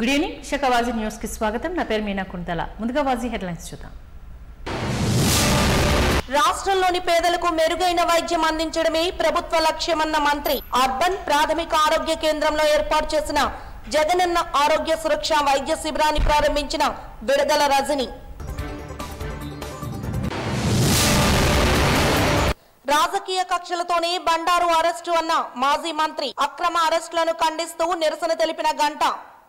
good evening షకవాజీ news కి స్వాగతం నా పేరు మీనా కుంతల ముందుగా వాజీ హెడ్లైన్స్ చూద్దాం రాష్ట్రంలోని పేదలకు మెరుగైన వైద్యం అందించడమే ప్రభుత్వ లక్ష్యమన్న మంత్రి అర్బన్ ప్రాథమిక ఆరోగ్య కేంద్రంలో ఏర్పాటు చేసిన జగనన్న ఆరోగ్య సురక్ష వైద్య శిబిరాన్ని ప్రారంభించిన విడుదల రజని రాజకీయ కక్షలతోనే బండారు అరెస్టు అన్న మాజీ మంత్రి అక్రమ అరెస్టులను ఖండిస్తూ నిరసన తెలిపిన గంట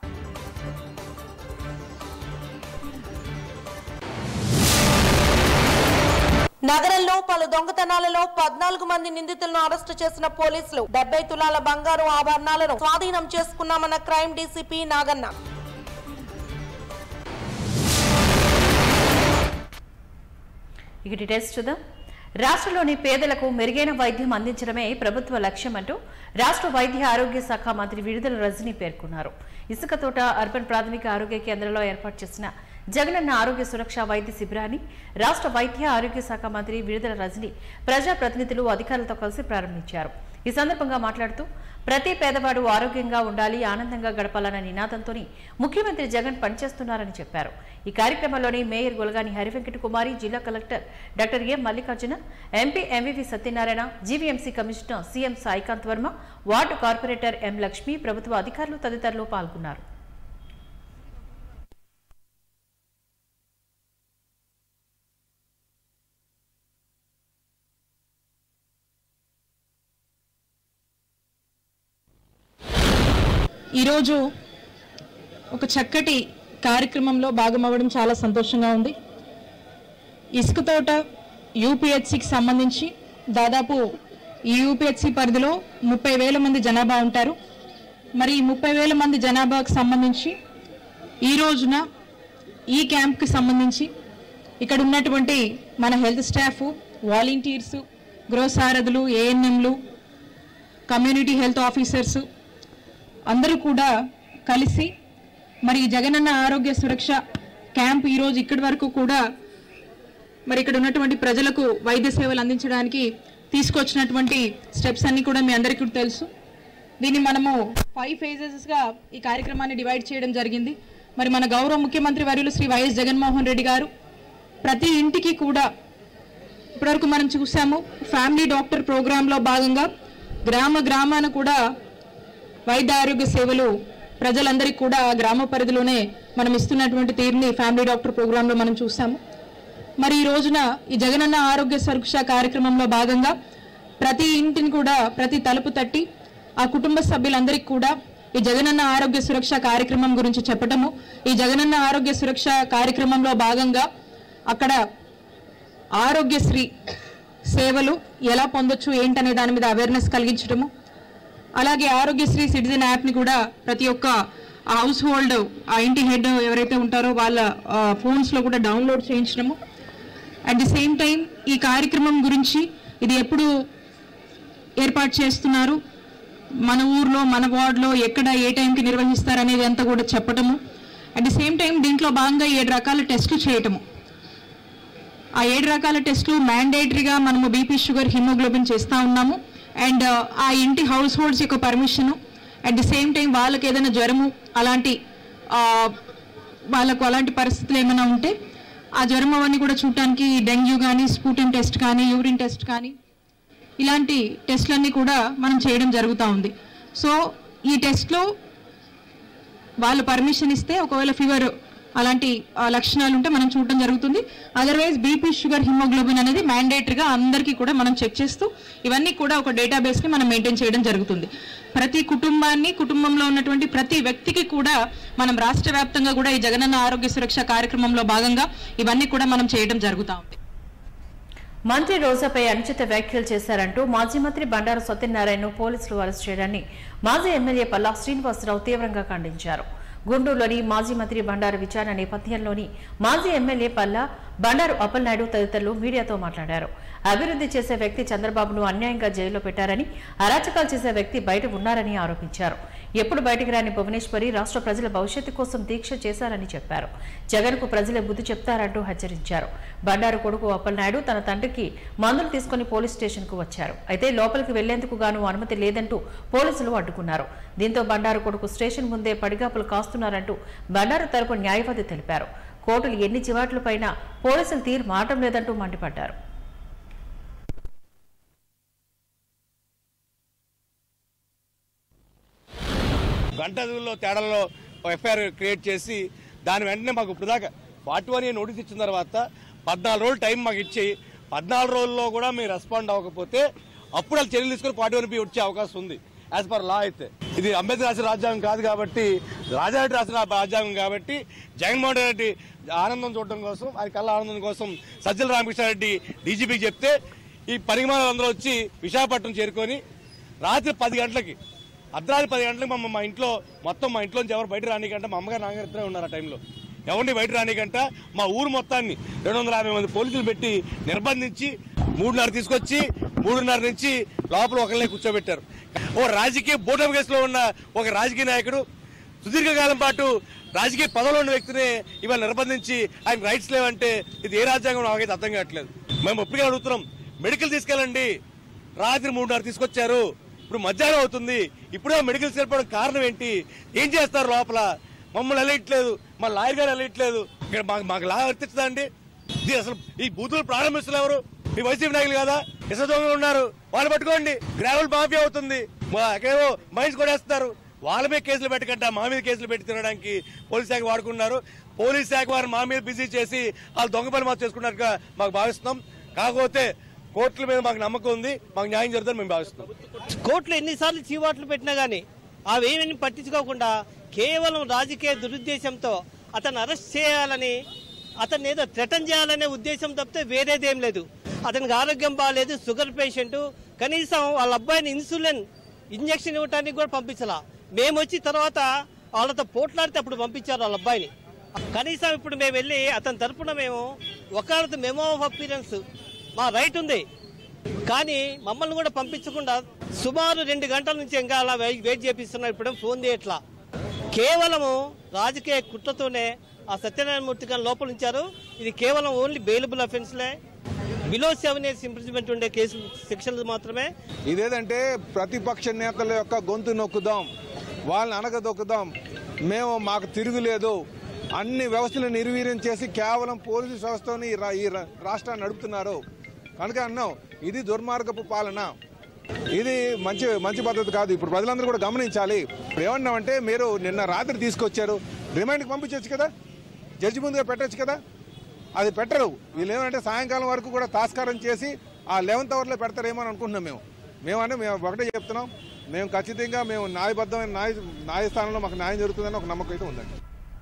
నగరంలో పలు దొంగతనాలలో పద్నాలుగు మంది నిందితులను అరెస్టు చేసిన పోలీసులు డెబ్బై తులాల బంగారు ఆభరణాలను స్వాధీనం చేసుకున్నామన్న క్రైమ్ డీసీపీ నాగన్న ఇక డీటెయిల్స్ చూద్దాం రాష్ట్రంలోని పేదలకు మెరుగైన వైద్యం అందించడమే ప్రభుత్వ లక్ష్యం అంటూ రాష్ట్ర వైద్య ఆరోగ్య శాఖ మంత్రి విడుదల రజని పేర్కొన్నారు ఇసుక తోట అర్బన్ ప్రాథమిక ఆరోగ్య కేంద్రంలో ఏర్పాటు చేసిన జగనన్న ఆరోగ్య సురక్ష వైద్య శిబిరాన్ని రాష్ట్ర వైద్య ఆరోగ్య శాఖ మంత్రి విడుదల రజని ప్రజాప్రతినిధులు అధికారులతో కలిసి ప్రారంభించారు ఈ సందర్భంగా మాట్లాడుతూ ప్రతి పేదవాడు ఆరోగ్యంగా ఉండాలి ఆనందంగా గడపాలన్న నినాదంతో ముఖ్యమంత్రి జగన్ పనిచేస్తున్నారని చెప్పారు ఈ కార్యక్రమంలోని మేయర్ గొలగాని హరివెంకట కుమారి జిల్లా collector doctor M Mallikarjuna MP MVV Satyanarayana GVMC commissioner CM Saikanth Varma ward corporator M Lakshmi ప్రభుత్వ అధికారులు తదితరులు పాల్గొన్నారు ఈరోజు ఒక చక్కటి కార్యక్రమంలో భాగమవ్వడం చాలా సంతోషంగా ఉంది ఇసుక తోట యూపీహెచ్సికి సంబంధించి దాదాపు ఈ యూపీహెచ్సి పరిధిలో ముప్పై వేల మంది జనాభా ఉంటారు మరి ఈ ముప్పై వేల మంది జనాభాకు సంబంధించి ఈ రోజున ఈ క్యాంప్కి సంబంధించి ఇక్కడ ఉన్నటువంటి మన హెల్త్ స్టాఫ్ వాలంటీర్సు గృహసారథులు ఏఎన్ఎంలు కమ్యూనిటీ హెల్త్ ఆఫీసర్సు అందరూ కూడా కలిసి మరి ఈ జగనన్న ఆరోగ్య సురక్ష క్యాంప్ ఈరోజు ఇక్కడి వరకు కూడా మరి ఇక్కడ ఉన్నటువంటి ప్రజలకు వైద్య సేవలు అందించడానికి తీసుకొచ్చినటువంటి స్టెప్స్ అన్నీ కూడా మీ అందరికీ కూడా తెలుసు దీన్ని మనము ఫైవ్ ఫేజెస్గా ఈ కార్యక్రమాన్ని డివైడ్ చేయడం జరిగింది మరి మన గౌరవ ముఖ్యమంత్రి వర్యులు శ్రీ వైఎస్ జగన్మోహన్ రెడ్డి గారు ప్రతి ఇంటికి కూడా ఇప్పటివరకు మనం చూసాము ఫ్యామిలీ డాక్టర్ ప్రోగ్రాంలో భాగంగా గ్రామ గ్రామాన కూడా వైద్య ఆరోగ్య సేవలు ప్రజలందరికీ కూడా గ్రామ పరిధిలోనే మనం ఇస్తున్నటువంటి తీరుని ఫ్యామిలీ డాక్టర్ ప్రోగ్రాంలో మనం చూసాము మరి ఈ రోజున ఈ జగనన్న ఆరోగ్య సురక్ష కార్యక్రమంలో భాగంగా ప్రతి ఇంటిని కూడా ప్రతి తలుపు తట్టి ఆ కుటుంబ సభ్యులందరికీ కూడా ఈ జగనన్న ఆరోగ్య సురక్ష కార్యక్రమం గురించి చెప్పటము ఈ జగనన్న ఆరోగ్య సురక్ష కార్యక్రమంలో భాగంగా అక్కడ ఆరోగ్యశ్రీ సేవలు ఎలా పొందొచ్చు ఏంటనే దాని మీద అవేర్నెస్ కలిగించడము అలాగే ఆరోగ్యశ్రీ సిటిజన్ యాప్ని కూడా ప్రతి ఒక్క హౌస్ హోల్డ్ ఆ ఇంటి హెడ్ ఎవరైతే ఉంటారో వాళ్ళ ఫోన్స్లో కూడా డౌన్లోడ్ చేయించడము అట్ ది సేమ్ టైం ఈ కార్యక్రమం గురించి ఇది ఎప్పుడు ఏర్పాటు చేస్తున్నారు మన ఊర్లో మన వార్డులో ఎక్కడ ఏ టైంకి నిర్వహిస్తారు అనేది అంతా కూడా చెప్పటము అట్ ది సేమ్ టైం దీంట్లో భాగంగా ఏడు రకాల టెస్టులు చేయటము ఆ ఏడు రకాల టెస్టులు మ్యాండేటరీగా మనము బీపీ షుగర్ హిమోగ్లోబిన్ చేస్తూ ఉన్నాము అండ్ ఆ ఇంటి హౌస్ హోల్డ్స్ యొక్క permission at the same time వాళ్ళకి ఏదైనా జ్వరము అలాంటి ఆ, వాళ్ళకు అలాంటి పరిస్థితులు ఏమైనా ఉంటే ఆ జ్వరం అవన్నీ కూడా చూడటానికి డెంగ్యూ కానీ స్పూటన్ టెస్ట్ కానీ యూరిన్ టెస్ట్ కానీ ఇలాంటి టెస్ట్లన్నీ కూడా మనం చేయడం జరుగుతూ ఉంది సో ఈ టెస్ట్లో వాళ్ళు పర్మిషన్ ఇస్తే ఒకవేళ ఫీవర్ అలాంటి ఆ, లక్షణాలు ఉంటే మనం చూడటం జరుగుతుంది అదర్వైజ్ బీపీ షుగర్ హిమోగ్లోబిన్ అనేది మ్యాండేటరీగా అందరికీ కూడా మనం చెక్ చేస్తూ ఇవన్నీ కూడా ఒక డేటాబేస్ని మనం మెయింటైన్ చేయడం జరుగుతుంది ప్రతి కుటుంబాన్ని కుటుంబంలో ఉన్నటువంటి ప్రతి వ్యక్తికి కూడా మనం రాష్ట్ర వ్యాప్తంగా కూడా ఈ జగనన్న ఆరోగ్య సురక్ష కార్యక్రమంలో భాగంగా ఇవన్నీ కూడా మనం చేయడం జరుగుతూ ఉంది మంత్రి రోజాపై అనుచిత వ్యాఖ్యలు చేశారంటూ మాజీ మంత్రి బండారు సత్యనారాయణను పోలీసులు అరెస్ట్ చేయడాన్ని మాజీ ఎమ్మెల్యే పల్లా శ్రీనివాసరావు తీవ్రంగా ఖండించారు గుంటూరులోని మాజీ మంత్రి బండారు విచారణ నేపథ్యంలోని మాజీ ఎమ్మెల్యే పల్లా బండారు అప్పలనాయుడు తదితరులు మీడియాతో మాట్లాడారు అభివృద్ధి చేసే వ్యక్తి చంద్రబాబును అన్యాయంగా జైల్లో పెట్టారని అరాచకాలు చేసే వ్యక్తి బయట ఉన్నారని ఆరోపించారు ఎప్పుడు బయటికి రాని భువనేశ్వరి రాష్ట్ర ప్రజల భవిష్యత్తు కోసం దీక్ష చేశారని చెప్పారు జగన్ కు ప్రజలే బుద్ధి చెప్తారంటూ హెచ్చరించారు బండారు కొడుకు అప్పలనాయుడు తన తండ్రికి మందులు తీసుకుని పోలీస్ స్టేషన్ కు వచ్చారు అయితే లోపలికి వెళ్లేందుకు గాను అనుమతి లేదంటూ పోలీసులు అడ్డుకున్నారు దీంతో బండారు కొడుకు స్టేషన్ ముందే పడిగాపులు కాస్తున్నారంటూ బండారు తరపు న్యాయవాది తెలిపారు కోర్టులు ఎన్ని చివాట్లపైనా పోలీసులు తీరు మారటం లేదంటూ మండిపడ్డారు గంట రోజుల్లో తేడాలో ఎఫ్ఐఆర్ క్రియేట్ చేసి దాని వెంటనే మాకు ఇప్పుడు దాకా ఫార్టీ వన్ నోటీస్ ఇచ్చిన తర్వాత పద్నాలుగు రోజులు టైం మాకు ఇచ్చి పద్నాలుగు రోజుల్లో కూడా మీరు రెస్పాండ్ అవ్వకపోతే అప్పుడు వాళ్ళు చర్యలు తీసుకొని ఫార్టీ వన్ వచ్చే అవకాశం ఉంది యాజ్ పర్ లా అయితే ఇది అంబేద్కర్ రాసిన రాజ్యాంగం కాదు కాబట్టి రాజారెడ్డి రాసిన రాజ్యాంగం కాబట్టి జగన్మోహన్ రెడ్డి ఆనందం చూడడం కోసం ఆయన కళ్ళ ఆనందం కోసం సజ్జల రామకృష్ణారెడ్డి డీజీపీకి చెప్తే ఈ పరిమాణాలు అందరూ వచ్చి విశాఖపట్నం చేరుకొని రాత్రి పది గంటలకి అర్ధరాత్రి పది గంటలకు మమ్మ మా ఇంట్లో మొత్తం మా ఇంట్లోంచి ఎవరు బయట రానికంట మా అమ్మగారు నాన్నగారు ఇద్దరే ఉన్నారు ఆ టైంలో ఎవరిని బయట రానికంట మా ఊరు మొత్తాన్ని రెండు వందల యాభై మంది పోలీసులు పెట్టి నిర్బంధించి మూడున్నర తీసుకొచ్చి మూడున్నర నుంచి లోపల ఒకరినే కూర్చోబెట్టారు ఓ రాజకీయ బోటం కేసులో ఉన్న ఒక రాజకీయ నాయకుడు సుదీర్ఘకాలం పాటు రాజకీయ పదవిలో ఉన్న వ్యక్తిని ఇవాళ నిర్బంధించి ఆయన రైట్స్ లేవంటే ఇది ఏ రాజ్యాంగం నాకైతే అర్థం కావట్లేదు మేము ఒప్పిగా అడుగుతున్నాం మెడికల్ తీసుకెళ్ళండి రాత్రి మూడున్నర తీసుకొచ్చారు ఇప్పుడు మధ్యాహ్నం అవుతుంది ఇప్పుడే మెడికల్ సరిపోవడం కారణం ఏంటి ఏం చేస్తారు లోపల మమ్మల్ని వెళ్ళట్లేదు మా లాయర్ గారు వెళ్ళట్లేదు ఇక్కడ మాకు మాకు లా వర్తిస్తుందా అండి ఇది అసలు ఈ బూతులు ప్రారంభిస్తున్నారు ఎవరు మీ వైసీపీ నాయకులు కదా ఇస దొంగలు ఉన్నారు వాళ్ళు పట్టుకోండి గ్రావెల్ మాఫియా అవుతుంది మాకేమో మైన్స్ కొడేస్తున్నారు వాళ్ళ మీద కేసులు పెట్టకంట మా మీద కేసులు పెట్టి తినడానికి పోలీస్ శాఖ వాడుకున్నారు పోలీస్ శాఖ వారు మా మీద బిజీ చేసి వాళ్ళు దొంగ పని మాకు చేసుకున్నట్టుగా మాకు భావిస్తున్నాం కాకపోతే కోర్టుల మీద మాకు నమ్మకం ఉంది మాకు న్యాయం జరుగుతుందని మేము భావిస్తున్నాం కోర్టులు ఎన్నిసార్లు చీవాట్లు పెట్టినా కానీ అవేమీ పట్టించుకోకుండా కేవలం రాజకీయ దురుద్దేశంతో అతను అరెస్ట్ చేయాలని అతన్ని ఏదో థ్రెటన్ చేయాలనే ఉద్దేశం తప్పితే వేరేదేం లేదు అతనికి ఆరోగ్యం బాగాలేదు షుగర్ పేషెంట్ కనీసం వాళ్ళ అబ్బాయిని ఇన్సులిన్ ఇంజక్షన్ ఇవ్వడానికి కూడా పంపించాల మేము వచ్చి తర్వాత వాళ్ళతో పోట్లాడితే అప్పుడు పంపించారు వాళ్ళ అబ్బాయిని కనీసం ఇప్పుడు మేము వెళ్ళి అతని తరపున మేము ఒకళ్ళతో మెమో ఆఫ్ అపీరెన్స్ మా రైట్ ఉంది కానీ మమ్మల్ని కూడా పంపించకుండా సుమారు రెండు గంటల నుంచి ఇంకా అలా వెయి- వెయిట్ చేపిస్తున్నారు ఇప్పుడు ఫోన్ చేయట్లా కేవలము రాజకీయ కుట్రతోనే ఆ సత్యనారాయణమూర్తి గారిని లోపల ఉంచారు ఇది కేవలం ఓన్లీ బెయిలబుల్ అఫెన్స్లే బిలో సెవెన్ ఇయర్స్ ఇంప్రిజ్మెంట్ ఉండే కేసు సెక్షన్లు మాత్రమే ఇదేదంటే ప్రతిపక్ష నేతల యొక్క గొంతు నొక్కుదాం వాళ్ళని అనగదొక్కుదాం మేము మాకు తిరుగులేదు అన్ని వ్యవస్థలు నిర్వీర్యం చేసి కేవలం పోలీసు వ్యవస్థని ఈ రా- ఈ రా- రాష్ట్రాన్ని నడుపుతున్నారు కనుక అన్నాం ఇది దుర్మార్గపు పాలన ఇది మంచి మంచి పద్ధతి కాదు ఇప్పుడు ప్రజలందరూ కూడా గమనించాలి ఇప్పుడు ఏమన్నామంటే మీరు నిన్న రాత్రి తీసుకొచ్చారు రిమైండ్కి పంపించవచ్చు కదా జడ్జి ముందుగా పెట్టొచ్చు కదా అది పెట్టరు వీళ్ళు ఏమంటే సాయంకాలం వరకు కూడా తాస్కారం చేసి ఆ లెవెన్త్ అవర్లో పెడతారేమో అని అనుకుంటున్నాం మేము మేమంటే మేము ఒకటే చెప్తున్నాం మేము ఖచ్చితంగా మేము న్యాయబద్ధమైన న్యాయ న్యాయస్థానంలో మాకు న్యాయం జరుగుతుందని ఒక నమ్మకం అయితే ఉందండి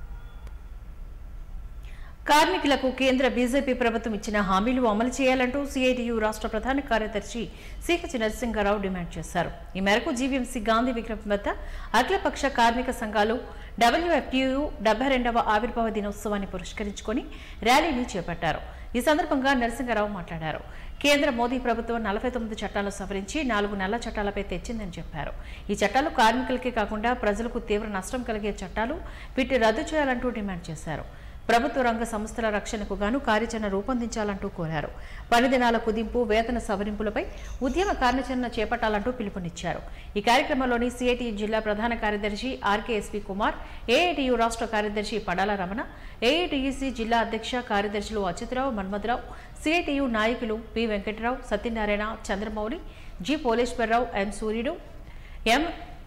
కార్మికులకు కేంద్ర బీజేపీ ప్రభుత్వం ఇచ్చిన హామీలు అమలు చేయాలంటూ సిఐటియు రాష్ట్ర ప్రధాన కార్యదర్శి సిహెచ్ నరసింహారావు డిమాండ్ చేశారు ఈ మేరకు జీవీఎంసీ గాంధీ విగ్రహం వద్ద అఖిలపక్ష కార్మిక సంఘాలు డబ్ల్యూఎఫ్టియు డెబ్బై రెండవ ఆవిర్భావ దినోత్సవాన్ని పురస్కరించుకొని ర్యాలీని చేపట్టారు ఈ సందర్భంగా నరసింహారావు మాట్లాడారు కేంద్ర మోదీ ప్రభుత్వం నలభై తొమ్మిది చట్టాలు సవరించి నాలుగు నల్ల చట్టాలపై తెచ్చిందని చెప్పారు ఈ చట్టాలు కార్మికులకే కాకుండా ప్రజలకు తీవ్ర నష్టం కలిగే చట్టాలు వీటిని రద్దు చేయాలంటూ డిమాండ్ చేశారు ప్రభుత్వ రంగ సంస్థల రక్షణకు గాను కార్యాచరణ రూపొందించాలంటూ కోరారు పని దినాల కుదింపు వేతన సవరింపులపై ఉద్యమ కార్యాచరణ చేపట్టాలంటూ పిలుపునిచ్చారు ఈ కార్యక్రమంలోని సిఐటియు జిల్లా ప్రధాన కార్యదర్శి ఆర్కేఎస్పి కుమార్ ఏఐటియు రాష్ట్ర కార్యదర్శి పడాల రమణ ఏఐటియుసి జిల్లా అధ్యక్ష కార్యదర్శులు అచ్యుతరావు మన్మథరావు సిఐటియు నాయకులు P Venkatarao Satyanarayana Chandramouli G Poleswararao M Suryudu M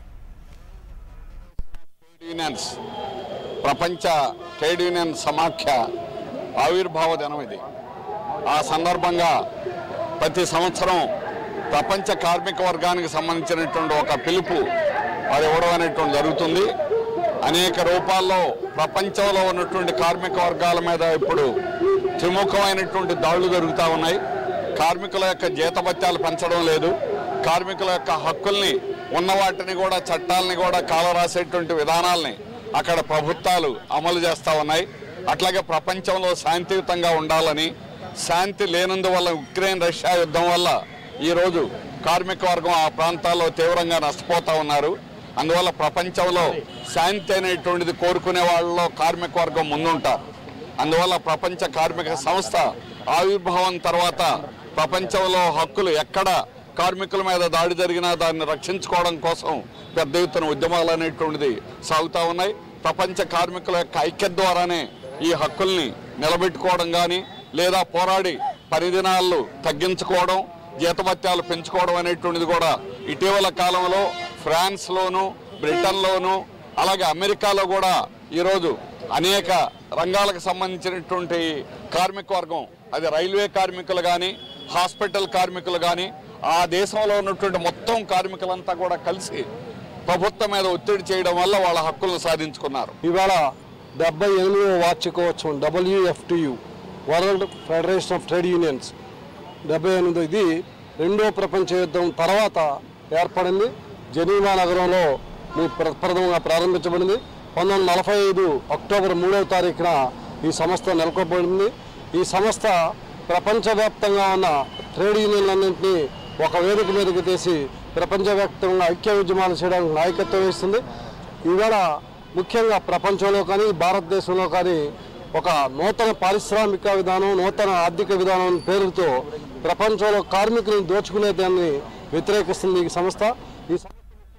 unions ప్రపంచ ట్రేడ్ యూనియన్ సమాఖ్య ఆవిర్భావ దినం ఇది ఆ సందర్భంగా ప్రతి సంవత్సరం ప్రపంచ కార్మిక వర్గానికి సంబంధించినటువంటి ఒక పిలుపు అది ఇవ్వడం అనేటువంటి జరుగుతుంది అనేక రూపాల్లో ప్రపంచంలో ఉన్నటువంటి కార్మిక వర్గాల మీద ఇప్పుడు త్రిముఖమైనటువంటి దాడులు జరుగుతూ ఉన్నాయి కార్మికుల యొక్క జీతభత్యాలు పెంచడం లేదు కార్మికుల యొక్క హక్కుల్ని ఉన్న వాటిని కూడా చట్టాలని కూడా కాలరాసేటువంటి విధానాల్ని అక్కడ ప్రభుత్వాలు అమలు చేస్తూ ఉన్నాయి అట్లాగే ప్రపంచంలో శాంతియుతంగా ఉండాలని శాంతి లేనందువల్ల ఉక్రెయిన్ రష్యా యుద్ధం వల్ల ఈరోజు కార్మిక వర్గం ఆ ప్రాంతాల్లో తీవ్రంగా నష్టపోతా ఉన్నారు అందువల్ల ప్రపంచంలో శాంతి అనేటువంటిది కోరుకునే వాళ్ళలో కార్మిక వర్గం ముందుంటారు అందువల్ల ప్రపంచ కార్మిక సంస్థ ఆవిర్భావం తర్వాత ప్రపంచంలో హక్కులు ఎక్కడ కార్మికుల మీద దాడి జరిగినా దాన్ని రక్షించుకోవడం కోసం పెద్ద ఎత్తున ఉద్యమాలు అనేటువంటిది సాగుతూ ఉన్నాయి ప్రపంచ కార్మికుల యొక్క ఐక్యత ద్వారానే ఈ హక్కుల్ని నిలబెట్టుకోవడం కానీ లేదా పోరాడి పని దినాలు తగ్గించుకోవడం జీతభత్యాలు పెంచుకోవడం అనేటువంటిది కూడా ఇటీవల కాలంలో ఫ్రాన్స్లోను బ్రిటన్లోను అలాగే అమెరికాలో కూడా ఈరోజు అనేక రంగాలకు సంబంధించినటువంటి కార్మిక వర్గం అది రైల్వే కార్మికులు కానీ హాస్పిటల్ కార్మికులు కానీ ఆ దేశంలో ఉన్నటువంటి మొత్తం కార్మికులంతా కూడా కలిసి ప్రభుత్వం మీద ఒత్తిడి చేయడం వల్ల వాళ్ళ హక్కులను సాధించుకున్నారు ఇవాళ డెబ్బై ఎనిమిదవ వార్షికోత్సవం WFTU world federation of trade unions డెబ్బై ఎనిమిది ఇది రెండో ప్రపంచ యుద్ధం తర్వాత ఏర్పడింది జనీవా నగరంలో మీ ప్ర- ప్రథమంగా ప్రారంభించబడింది పంతొమ్మిది వందల నలభై ఐదు అక్టోబర్ మూడవ తారీఖున ఈ సంస్థ నెలకొల్పబడింది ఈ సంస్థ ప్రపంచవ్యాప్తంగా ఉన్న ట్రేడ్ యూనియన్లన్నింటినీ ఒక వేదిక మీదకి తీసి ప్రపంచవ్యాప్తంగా ఐక్య ఉద్యమాలు చేయడానికి నాయకత్వం వహిస్తుంది ఇవాళ ముఖ్యంగా ప్రపంచంలో కానీ భారతదేశంలో కానీ ఒక నూతన పారిశ్రామిక విధానం నూతన ఆర్థిక విధానం పేరుతో ప్రపంచంలో కార్మికులను దోచుకునే దాన్ని వ్యతిరేకిస్తుంది ఈ సంస్థ ఈ సంస్థ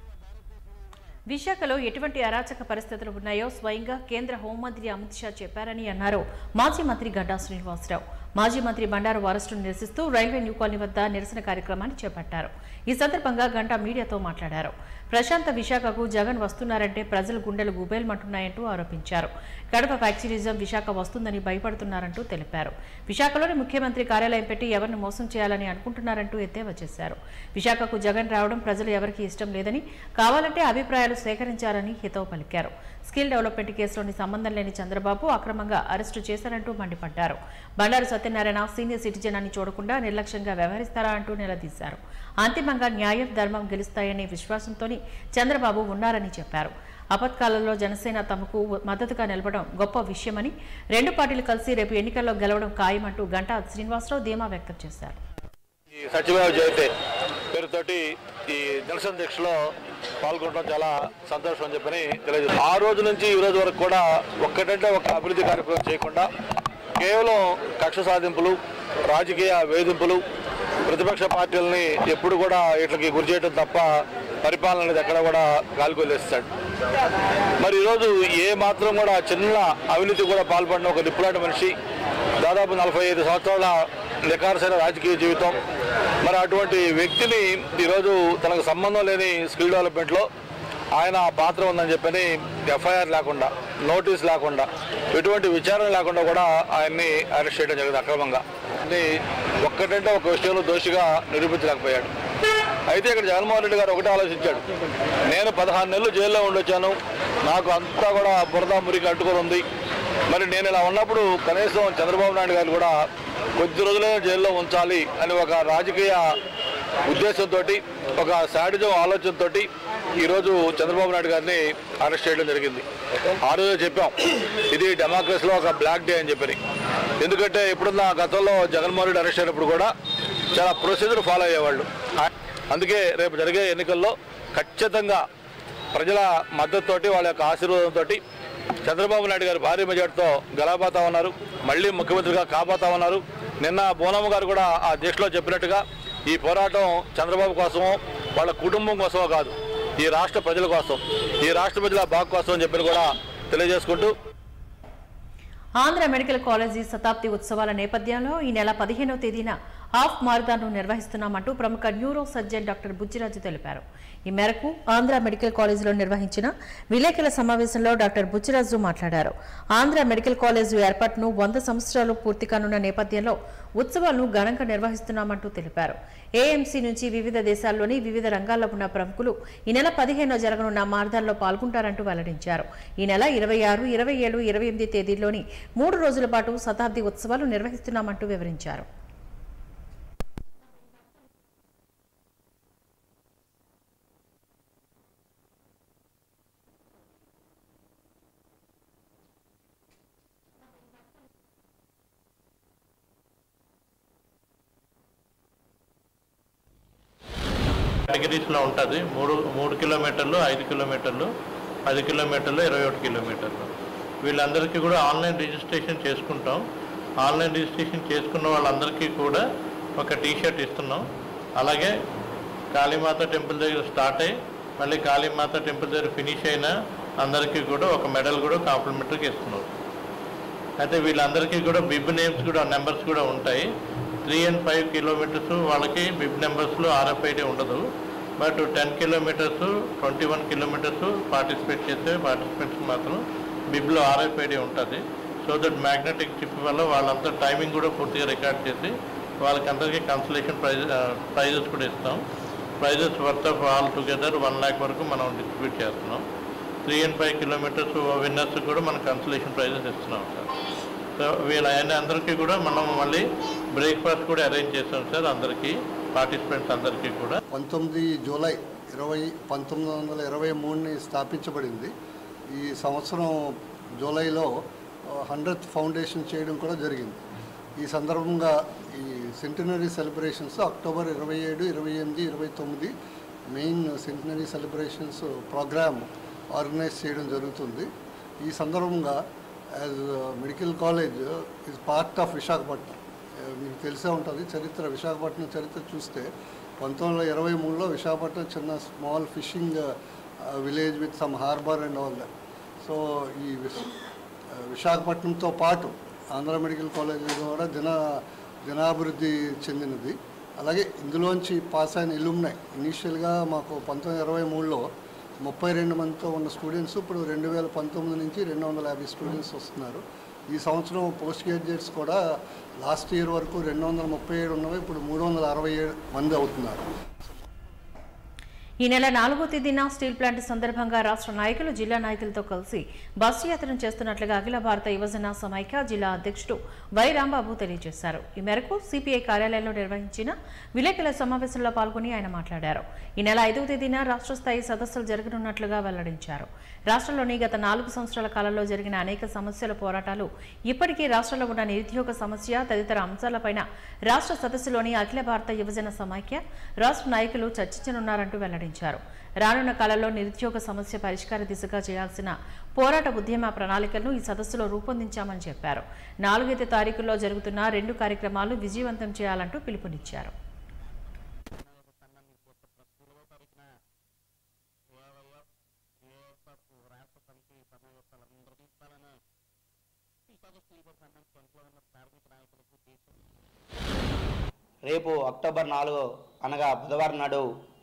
విశాఖలో ఎటువంటి అరాచక పరిస్థితులు ఉన్నాయో స్వయంగా కేంద్ర హోంమంత్రి అమిత్ షా చెప్పారని అన్నారు మాజీ మంత్రి గడ్డా శ్రీనివాసరావు మాజీ మంత్రి బండారు అరెస్టును నిరసిస్తూ రైల్వే న్యూ కాలనీ వద్ద నిరసన కార్యక్రమాన్ని చేపట్టారు ఈ సందర్భంగా గంటా మీడియాతో మాట్లాడారు ప్రశాంత విశాఖకు జగన్ వస్తున్నారంటే ప్రజలు గుండెలు గుబేల్మంటున్నాయంటూ ఆరోపించారు కడప ఫ్యాక్చరిజం విశాఖ వస్తుందని భయపడుతున్నారంటూ తెలిపారు విశాఖలోని ముఖ్యమంత్రి కార్యాలయం పెట్టి ఎవరిని మోసం చేయాలని అనుకుంటున్నారంటూ ఎద్దేవా చేశారు విశాఖకు జగన్ రావడం ప్రజలు ఎవరికీ ఇష్టం లేదని కావాలంటే అభిప్రాయాలు సేకరించారని హితవు పలికారు స్కిల్ డెవలప్మెంట్ కేసులోని సంబంధం లేని చంద్రబాబు అక్రమంగా అరెస్టు చేశారంటూ మండిపడ్డారు బండారు సత్యనారాయణ సీనియర్ సిటిజన్ అని చూడకుండా నిర్లక్ష్యంగా వ్యవహరిస్తారా అంటూ నిలదీశారు అంతిమంగా న్యాయం ధర్మం గెలుస్తాయనే విశ్వాసంతోని చంద్రబాబు ఉన్నారని చెప్పారు ఆపత్కాలంలో జనసేన తమకు మద్దతుగా నిలవడం గొప్ప విషయమని రెండు పార్టీలు కలిసి రేపు ఎన్నికల్లో గెలవడం ఖాయమంటూ గంటా శ్రీనివాసరావు ధీమా వ్యక్తం చేశారు ఈ సచివాలయ జయతే పేరుతోటి ఈ నిరసన దీక్షలో పాల్గొనడం చాలా సంతోషం అని చెప్పని తెలియజేస్తుంది ఆ రోజు నుంచి ఈ రోజు వరకు కూడా ఒక్కటంటే ఒక అభివృద్ధి కార్యక్రమం చేయకుండా కేవలం కక్ష సాధింపులు రాజకీయ వేధింపులు ప్రతిపక్ష పార్టీలని ఎప్పుడు కూడా వీటికి గురి చేయడం తప్ప పరిపాలన అనేది ఎక్కడ కూడా గాలికొలేస్తాడు మరి ఈరోజు ఏ మాత్రం కూడా చిన్న అవినీతి కూడా పాల్పడిన ఒక నిప్పులాంటి మనిషి దాదాపు నలభై ఐదు సంవత్సరాల నికారసైన రాజకీయ జీవితం మరి అటువంటి వ్యక్తిని ఈరోజు తనకు సంబంధం లేని స్కిల్ డెవలప్మెంట్లో ఆయన పాత్ర ఉందని చెప్పని ఎఫ్ఐఆర్ లేకుండా నోటీస్ లేకుండా ఎటువంటి విచారణ లేకుండా కూడా ఆయన్ని అరెస్ట్ చేయడం జరిగింది అక్రమంగా ఇది ఒక్కటంటే ఒక విషయంలో దోషిగా నిరూపించలేకపోయాడు అయితే ఇక్కడ జగన్మోహన్ రెడ్డి గారు ఒకటే ఆలోచించాడు నేను పదహారు నెలలు జైల్లో ఉండొచ్చాను నాకు అంతా కూడా బురద మురికి అడ్డుకొని ఉంది మరి నేను ఇలా ఉన్నప్పుడు కనీసం చంద్రబాబు నాయుడు గారు కూడా కొద్ది రోజులైనా జైల్లో ఉంచాలి అని ఒక రాజకీయ ఉద్దేశంతో ఒక శాడిజం ఆలోచనతో ఈరోజు చంద్రబాబు నాయుడు గారిని అరెస్ట్ చేయడం జరిగింది ఆ రోజు చెప్పాం ఇది డెమోక్రసీలో ఒక బ్లాక్ డే అని చెప్పని ఎందుకంటే ఇప్పుడున్న గతంలో జగన్మోహన్ రెడ్డి అరెస్ట్ అయినప్పుడు కూడా చాలా ప్రొసీజర్ ఫాలో అయ్యేవాళ్ళు అందుకే రేపు జరిగే ఎన్నికల్లో ఖచ్చితంగా ప్రజల మద్దతుతోటి వాళ్ళ యొక్క ఆశీర్వాదంతో చంద్రబాబు నాయుడు గారు భారీ మెజార్టీతో గెలవబోతా ఉన్నారు మళ్ళీ ముఖ్యమంత్రిగా కాబోతా ఉన్నారు నిన్న బోనమ్మ గారు కూడా ఆ దీక్షలో చెప్పినట్టుగా ఈ పోరాటం చంద్రబాబు కోసమో వాళ్ళ కుటుంబం కోసమో కాదు ఈ రాష్ట్ర ప్రజల కోసం ఈ రాష్ట్ర ప్రజల బాగు కోసం అని చెప్పి కూడా తెలియజేసుకుంటూ ఆంధ్ర మెడికల్ కాలేజీ శతాబ్ది ఉత్సవాల నేపథ్యంలో ఈ నెల పదిహేనవ తేదీన హాఫ్ మారథాన్ను నిర్వహిస్తున్నామంటూ ప్రముఖ న్యూరో సర్జన్ డాక్టర్ బుచ్చిరాజు తెలిపారు ఈ మేరకు ఆంధ్ర మెడికల్ కాలేజీలో నిర్వహించిన విలేకరుల సమావేశంలో డాక్టర్ బుచ్చిరాజు మాట్లాడారు ఆంధ్ర మెడికల్ కాలేజీ ఏర్పాటును వంద సంవత్సరాలు పూర్తి కానున్న నేపథ్యంలో ఉత్సవాలను ఘనంగా నిర్వహిస్తున్నామంటూ తెలిపారు ఏఎంసీ నుంచి వివిధ దేశాల్లోని వివిధ రంగాల్లో ఉన్న ప్రముఖులు ఈ నెల పదిహేనున జరగనున్న మారథాన్లో పాల్గొంటారంటూ వెల్లడించారు ఈ నెల ఇరవై ఆరు ఇరవై ఏడు ఇరవై ఎనిమిది తేదీల్లోని మూడు రోజుల పాటు శతాబ్ది ఉత్సవాలు నిర్వహిస్తున్నామంటూ వివరించారు కేటగిరీస్లో ఉంటుంది మూడు మూడు కిలోమీటర్లు ఐదు కిలోమీటర్లు పది కిలోమీటర్లు ఇరవై ఒకటి కిలోమీటర్లు వీళ్ళందరికీ కూడా ఆన్లైన్ రిజిస్ట్రేషన్ చేసుకుంటాం ఆన్లైన్ రిజిస్ట్రేషన్ చేసుకున్న వాళ్ళందరికీ కూడా ఒక టీ షర్ట్ ఇస్తున్నాం అలాగే కాళీమాత టెంపుల్ దగ్గర స్టార్ట్ అయ్యి మళ్ళీ కాళీమాత టెంపుల్ దగ్గర ఫినిష్ అయిన అందరికీ కూడా ఒక మెడల్ కూడా కాంప్లిమెంటరీకి ఇస్తున్నాం అయితే వీళ్ళందరికీ కూడా బిబ్ నేమ్స్ కూడా నెంబర్స్ కూడా ఉంటాయి త్రీ అండ్ ఫైవ్ కిలోమీటర్స్ వాళ్ళకి బిబ్ నెంబర్స్లో ఆర్ఎఫ్ఐడి ఉండదు but ten kilometres twenty one kilometres participate చేసే పార్టిసిపెంట్స్ మాత్రం బిబ్లో ఆర్ఎఫ్ఐడి ఉంటుంది సో దట్ మ్యాగ్నెటిక్ చిప్ వల్ల వాళ్ళంతా టైమింగ్ కూడా పూర్తిగా రికార్డ్ చేసి వాళ్ళకందరికీ కన్సలేషన్ ప్రైజ్ ప్రైజెస్ కూడా ఇస్తాం prizes worth of all together one lakh వరకు మనం డిస్ట్రిబ్యూట్ చేస్తున్నాం three and five kilometres winners కూడా మనం కన్సలేషన్ ప్రైజెస్ ఇస్తున్నాం సార్ సో వీళ్ళ అందరికీ కూడా మనం మళ్ళీ బ్రేక్ఫాస్ట్ కూడా అరేంజ్ చేస్తాం సార్ అందరికీ పార్టిసిపెంట్స్ అందరికీ కూడా పంతొమ్మిది జూలై ఇరవై పంతొమ్మిది వందల ఇరవై మూడుని స్థాపించబడింది ఈ సంవత్సరం జూలైలో హండ్రెడ్ ఫౌండేషన్ చేయడం కూడా జరిగింది ఈ సందర్భంగా ఈ సెంటినరీ సెలబ్రేషన్స్ అక్టోబర్ ఇరవై ఏడు ఇరవై ఎనిమిది ఇరవై తొమ్మిది main centenary celebrations program organize చేయడం జరుగుతుంది ఈ సందర్భంగా as medical college is part of Visakhapatnam ఆ, మీకు తెలిసే ఉంటుంది చరిత్ర విశాఖపట్నం చరిత్ర చూస్తే పంతొమ్మిది వందల ఇరవై మూడులో విశాఖపట్నం చిన్న small fishing village with some harbour and all that so ఈ విశ- ఆ, విశాఖపట్నంతో పాటు ఆంధ్ర మెడికల్ కాలేజ్ కూడా దిన దినాభివృద్ధి చెందినది అలాగే ఇందులోంచి పాస్ అయిన ఇల్లున్నాయి ఇనీషియల్గా మాకు పంతొమ్మిది ఇరవై మూడులో ముప్పై రెండు మందితో ఉన్న స్టూడెంట్స్ ఇప్పుడు రెండు వేల పంతొమ్మిది నుంచి రెండు వందల యాభై స్టూడెంట్స్ వస్తున్నారు ఈ సంవత్సరం పోస్ట్ గ్రాడ్యుయేట్స్ కూడా లాస్ట్ ఇయర్ వరకు రెండు వందల ముప్పై ఏడు ఉన్నవి ఇప్పుడు మూడు వందల అరవై ఏడు మంది అవుతున్నారు ఈ నెల నాలుగో తేదీన స్టీల్ ప్లాంట్ సందర్భంగా రాష్ట్ర నాయకులు జిల్లా నాయకులతో కలిసి బస్సు యాత్రను చేస్తున్నట్లుగా అఖిల భారత యువజన సమైక్య జిల్లా అధ్యక్షుడు వై రాంబాబు తెలియజేశారు ఈ మేరకు సిపిఐ కార్యాలయంలో నిర్వహించిన విలేకరుల సమావేశంలో పాల్గొని ఆయన మాట్లాడారు ఈ నెల ఐదవ తేదీన రాష్ట్ర స్థాయి సదస్సులు జరగనున్నట్లుగా వెల్లడించారు రాష్ట్రంలోని గత నాలుగు సంవత్సరాల కాలంలో జరిగిన అనేక సమస్యల పోరాటాలు ఇప్పటికీ రాష్ట్రంలో ఉన్న నిరుద్యోగ సమస్య తదితర అంశాలపైన రాష్ట్ర సదస్సులోని అఖిల భారత యువజన సమైక్య రాష్ట్ర నాయకులు చర్చించనున్నారంటూ వెల్లడించారు రానున్న కాలంలో నిరుద్యోగ సమస్య పరిష్కార దిశగా చేయాల్సిన పోరాట ఉద్యమ ప్రణాళికలను ఈ సదస్సులో రూపొందించామని చెప్పారు నాలుగైదు తారీఖుల్లో జరుగుతున్న రెండు కార్యక్రమాలు విజయవంతం చేయాలంటూ పిలుపునిచ్చారు రేపు అక్టోబర్ నాలుగు అనగా బుధవారం నాడు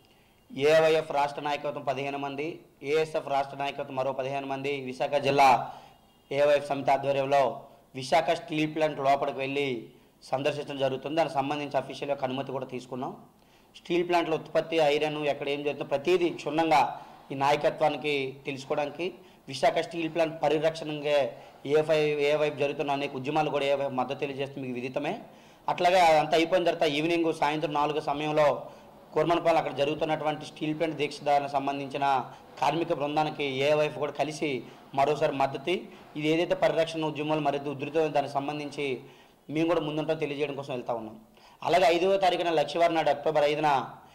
ఏవైఎఫ్ రాష్ట్ర నాయకత్వం పదిహేను మంది ఏఎస్ఎఫ్ రాష్ట్ర నాయకత్వం మరో పదిహేను మంది విశాఖ జిల్లా ఏవైఎఫ్ సమితి ఆధ్వర్యంలో విశాఖ స్టీల్ ప్లాంట్ లోపలికి వెళ్ళి సందర్శించడం జరుగుతుంది దానికి సంబంధించి అఫీషియల్ యొక్క అనుమతి కూడా తీసుకున్నాం స్టీల్ ప్లాంట్ల ఉత్పత్తి ఐరన్ ఎక్కడ ఏం జరుగుతుందో ప్రతిదీ క్షుణ్ణంగా ఈ నాయకత్వానికి తెలుసుకోవడానికి విశాఖ స్టీల్ ప్లాంట్ పరిరక్షణగా ఏ ఫైవ్ ఏ వైపు జరుగుతున్న అనేక ఉద్యమాలు కూడా ఏ వైపు మద్దతు తెలియజేస్తే మీకు విదితమే అట్లాగే అదంతా అయిపోయిన తర్వాత ఈవినింగ్ సాయంత్రం నాలుగు సమయంలో కోర్మనపాలెం అక్కడ జరుగుతున్నటువంటి స్టీల్ ప్లాంట్ దీక్షదారులకు సంబంధించిన కార్మిక బృందానికి ఏ వైపు కూడా కలిసి మరోసారి మద్దతు ఇది ఏదైతే పరిరక్షణ ఉద్యమాలు మరింత ఉధృతం దానికి సంబంధించి మేము కూడా ముందుంటాం తెలియజేయడం కోసం వెళ్తా ఉన్నాం అలాగే ఐదవ తారీఖున లక్షవారం నాడు అక్టోబర్ ఐదున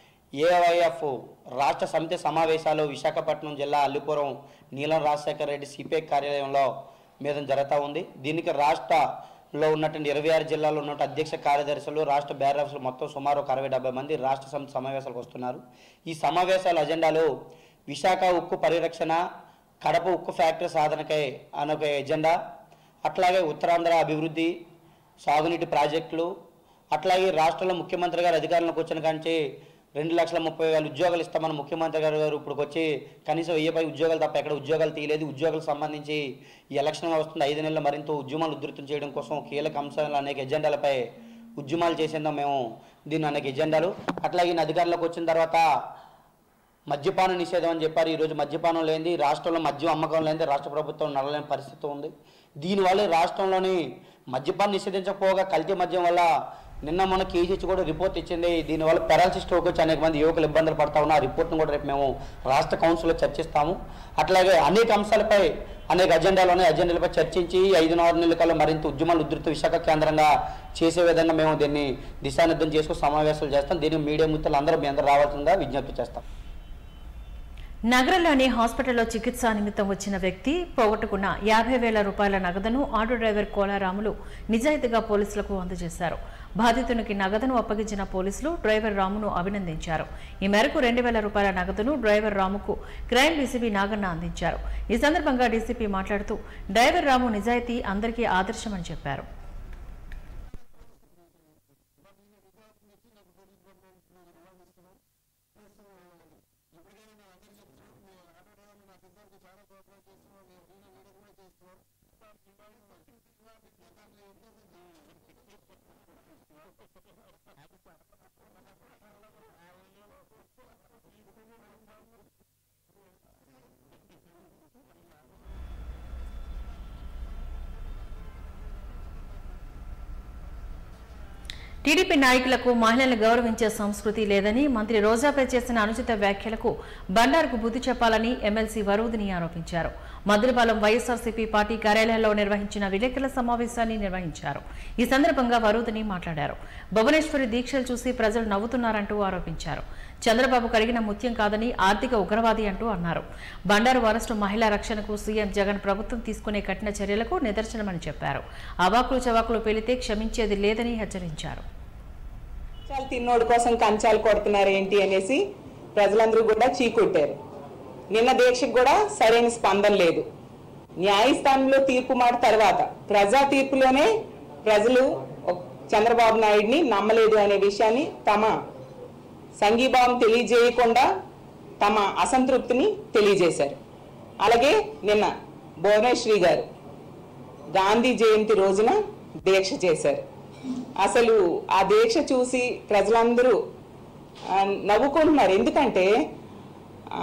ఏవైఎఫ్ రాష్ట్ర సమితి సమావేశాలు విశాఖపట్నం జిల్లా అల్లిపురం నీలం రాజశేఖర రెడ్డి సిపిఐ కార్యాలయంలో మీద జరుగుతూ ఉంది దీనికి రాష్ట్రలో ఉన్నటువంటి ఇరవై ఆరు జిల్లాలో ఉన్నటువంటి అధ్యక్ష కార్యదర్శులు రాష్ట్ర బ్యారర్స్లు మొత్తం సుమారు ఒక అరవై డెబ్బై మంది రాష్ట్ర సమితి సమావేశాలకు వస్తున్నారు ఈ సమావేశాల అజెండాలు విశాఖ ఉక్కు పరిరక్షణ కడప ఉక్కు ఫ్యాక్టరీ సాధనకై అనే ఒక ఎజెండా అట్లాగే ఉత్తరాంధ్ర అభివృద్ధి సాగునీటి ప్రాజెక్టులు అట్లాగే రాష్ట్రంలో ముఖ్యమంత్రి గారు అధికారంలోకి వచ్చిన కాంచి రెండు లక్షల ముప్పై వేల ఉద్యోగాలు ఇస్తామని ముఖ్యమంత్రి గారు గారు ఇప్పుడు వచ్చి కనీసం వెయ్యి పై ఉద్యోగాలు తప్ప ఎక్కడ ఉద్యోగాలు తీయలేదు ఉద్యోగాలకు సంబంధించి ఈ ఎలక్షన్ వస్తుంది ఐదు నెలలు మరింత ఉద్యమాలు ఉధృతం చేయడం కోసం కీలక అంశాలు అనేక ఎజెండాలపై ఉద్యమాలు చేసేందాం మేము దీన్ని అనేక ఎజెండాలు అట్లాగే ఈయన అధికారంలోకి వచ్చిన తర్వాత మద్యపాన నిషేధం అని చెప్పారు ఈరోజు మద్యపానం లేనిది రాష్ట్రంలో మద్యం అమ్మకం లేనిది రాష్ట్ర ప్రభుత్వం నడలేని పరిస్థితి ఉంది దీనివల్ల ఈ రాష్ట్రంలోని మద్యపానం నిషేధించకపోగా కల్తీ మద్యం వల్ల నిన్న మొన్న కేజీహెచ్ కూడా రిపోర్ట్ ఇచ్చింది దీనివల్ల పెరాలసిస్ స్ట్రోక్ వచ్చి అనేక మంది యువకులు ఇబ్బందులు పడతా ఉన్నారు ఆ రిపోర్ట్ను కూడా రేపు మేము రాష్ట్ర కౌన్సిల్లో చర్చిస్తాము అట్లాగే అనేక అంశాలపై అనేక అజెండాలు ఉన్నాయి అజెండాలపై చర్చించి ఈ ఐదు ఆరు నెలల కాలం మరింత ఉద్యమాలు ఉధృత విశాఖ కేంద్రంగా చేసే విధంగా మేము దీన్ని దిశానిర్ధం చేసుకుని సమావేశాలు చేస్తాం దీనికి మీడియా మిత్రులు అందరూ మీ అందరూ రావాల్సిందిగా విజ్ఞప్తి చేస్తాం నగరంలోని హాస్పిటల్లో చికిత్స నిమిత్తం వచ్చిన వ్యక్తి పోగొట్టుకున్న యాభై వేల రూపాయల నగదును ఆటో డ్రైవర్ కోలారాములు నిజాయితీగా పోలీసులకు అందజేశారు బాధితునికి నగదును అప్పగించిన పోలీసులు డ్రైవర్ రామును అభినందించారు ఈ మేరకు రెండు వేల రూపాయల నగదును డ్రైవర్ రాముకు క్రైమ్ డీసీపీ నాగన్న అందించారు ఈ సందర్భంగా డీసీపీ మాట్లాడుతూ డ్రైవర్ రాము నిజాయితీ అందరికీ ఆదర్శమని చెప్పారు టీడీపీ నాయకులకు మహిళలను గౌరవించే సంస్కృతి లేదని మంత్రి రోజాపై చేసిన అనుచిత వ్యాఖ్యలకు బండారుకు బుద్ధి చెప్పాలని ఎమ్మెల్సీ వరూదిని ఆరోపించారు మద్రిపాలెం వైఎస్ఆర్సీపీ పార్టీ కార్యాలయంలో నిర్వహించిన విలేకరుల సమావేశాన్ని నిర్వహించారు ఈ సందర్భంగా వరూదిని మాట్లాడారు భువనేశ్వరి దీక్షలు చూసి ప్రజలు నవ్వుతున్నారంటూ ఆరోపించారు చంద్రబాబు కడిగిన ముత్యం కాదని ఆర్థిక ఉగ్రవాది అంటూ అన్నారు బండారు అరెస్టు మహిళా రక్షణకు సీఎం జగన్ ప్రభుత్వం తీసుకునే కఠిన చర్యలకు నిదర్శనమని చెప్పారు అవాకులు చవాకులు పేలితే క్షమించేది లేదని హెచ్చరించారు కంచాలు తిన్నోడు కోసం కంచాలు కొడుతున్నారు ఏంటి అనేసి ప్రజలందరూ కూడా చీకొట్టారు నిన్న దీక్షకు కూడా సరైన స్పందన లేదు న్యాయస్థానంలో తీర్పు మాట తర్వాత ప్రజా తీర్పులోనే ప్రజలు ఒక- చంద్రబాబు నాయుడిని నమ్మలేదు అనే విషయాన్ని తమ సంఘీభావం తెలియజేయకుండా తమ అసంతృప్తిని తెలియజేశారు అలాగే నిన్న భువనేశ్వరి గారు గాంధీ జయంతి రోజున దీక్ష చేశారు అసలు ఆ దీక్ష చూసి ప్రజలందరూ ఆ, నవ్వుకుంటున్నారు ఎందుకంటే ఆ,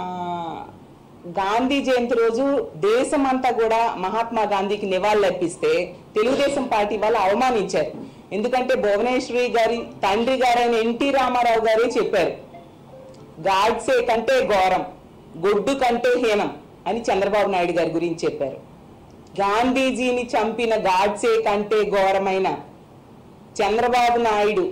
గాంధీ జయంతి రోజు దేశమంతా కూడా మహాత్మా గాంధీకి నివాళులర్పిస్తే తెలుగుదేశం పార్టీ వాళ్ళు అవమానించారు ఎందుకంటే భువనేశ్వరి గారి తండ్రి గారైన ఎన్టీ రామారావు గారే చెప్పారు గాడ్సే కంటే ఘోరం గొడ్డు కంటే హీనం అని చంద్రబాబు నాయుడు గారి గురించి చెప్పారు గాంధీజీని చంపిన గాడ్సే కంటే ఘోరమైన చంద్రబాబు నాయుడు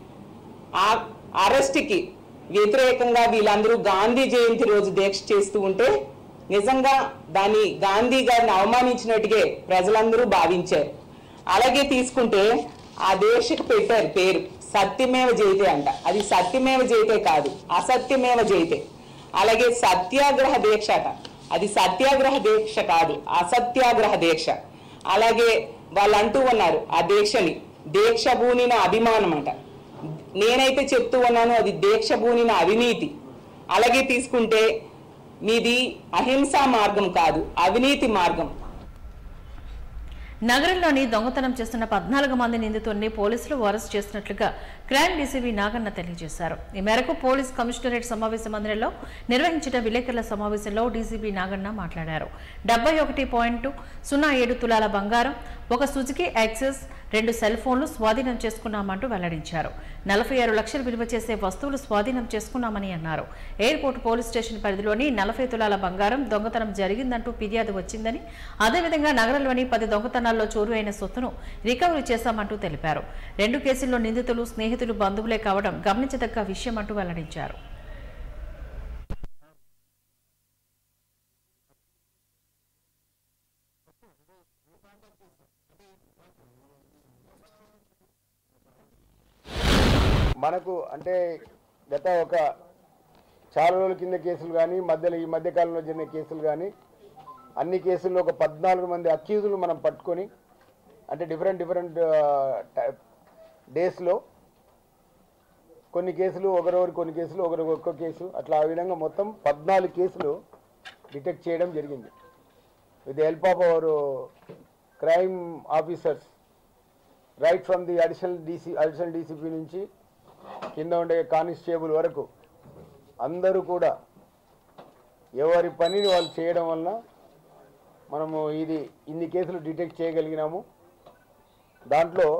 ఆ అరెస్ట్కి వ్యతిరేకంగా వీళ్ళందరూ గాంధీ జయంతి రోజు దీక్ష చేస్తూ ఉంటే నిజంగా దాన్ని గాంధీ గారిని అవమానించినట్టుగా ప్రజలందరూ భావించారు అలాగే తీసుకుంటే ఆ దీక్షకు పెట్టారు పేరు సత్యమేవ జయితే అంట అది సత్యమేవ జయితే కాదు అసత్యమేవ జయితే అలాగే సత్యాగ్రహ దీక్ష అట అది సత్యాగ్రహ దీక్ష కాదు అసత్యాగ్రహ దీక్ష అలాగే వాళ్ళు అంటూ ఉన్నారు ఆ దీక్షని దీక్ష భూనిన అభిమానం అంట నేనైతే చెప్తూ ఉన్నాను అది దీక్ష భూనిన అవినీతి అలాగే తీసుకుంటే మీది అహింసా మార్గం కాదు అవినీతి మార్గం నగరంలోని దొంగతనం చేస్తున్న పద్నాలుగు మంది నిందితుల్ని పోలీసులు అరెస్ట్ చేసినట్లుగా క్రైమ్ డీసీపీ నాగన్న తెలియజేశారు ఈ మేరకు పోలీస్ కమిషనరేట్ సమావేశ మందిరంలో నిర్వహించిన విలేకరుల సమావేశంలో డీసీపీ నాగన్న మాట్లాడారు డెబ్బై ఒకటి పాయింట్ సున్నా ఏడు తులాల బంగారం ఒక సుజుకి యాక్సెస్ రెండు సెల్ ఫోన్లు స్వాధీనం చేసుకున్నామంటూ వెల్లడించారు నలభై ఆరు లక్షలు విలువ చేసే వస్తువులు స్వాధీనం చేసుకున్నామని అన్నారు ఎయిర్పోర్ట్ పోలీస్ స్టేషన్ పరిధిలోని నలభై తులాల బంగారం దొంగతనం జరిగిందంటూ ఫిర్యాదు వచ్చిందని అదేవిధంగా నగరంలోని పది దొంగతనాల్లో చోరు అయిన సొత్తును రికవరీ చేశామంటూ తెలిపారు రెండు కేసుల్లో నిందితులు స్నేహితులు బంధువులే కావడం గమనించదగ్గ విషయం అంటూ వెల్లడించారు మనకు అంటే గత ఒక చాలా రోజుల కింద కేసులు కానీ మధ్యలో ఈ మధ్య కాలంలో జరిగిన కేసులు కానీ అన్ని కేసుల్లో ఒక పద్నాలుగు మంది అక్యూజులు మనం పట్టుకొని అంటే డిఫరెంట్ డిఫరెంట్ డేస్లో కొన్ని కేసులు ఒకరొకరు కొన్ని కేసులు ఒకరు ఒక్క కేసు అట్లా ఆ విధంగా మొత్తం పద్నాలుగు కేసులు డిటెక్ట్ చేయడం జరిగింది with help of our crime officers right from the additional DC additional DCP నుంచి కింద ఉండే కానిస్టేబుల్ వరకు అందరూ కూడా ఎవరి పనిని వాళ్ళు చేయడం వలన మనము ఇది ఇన్ని కేసులు డిటెక్ట్ చేయగలిగినాము దాంట్లో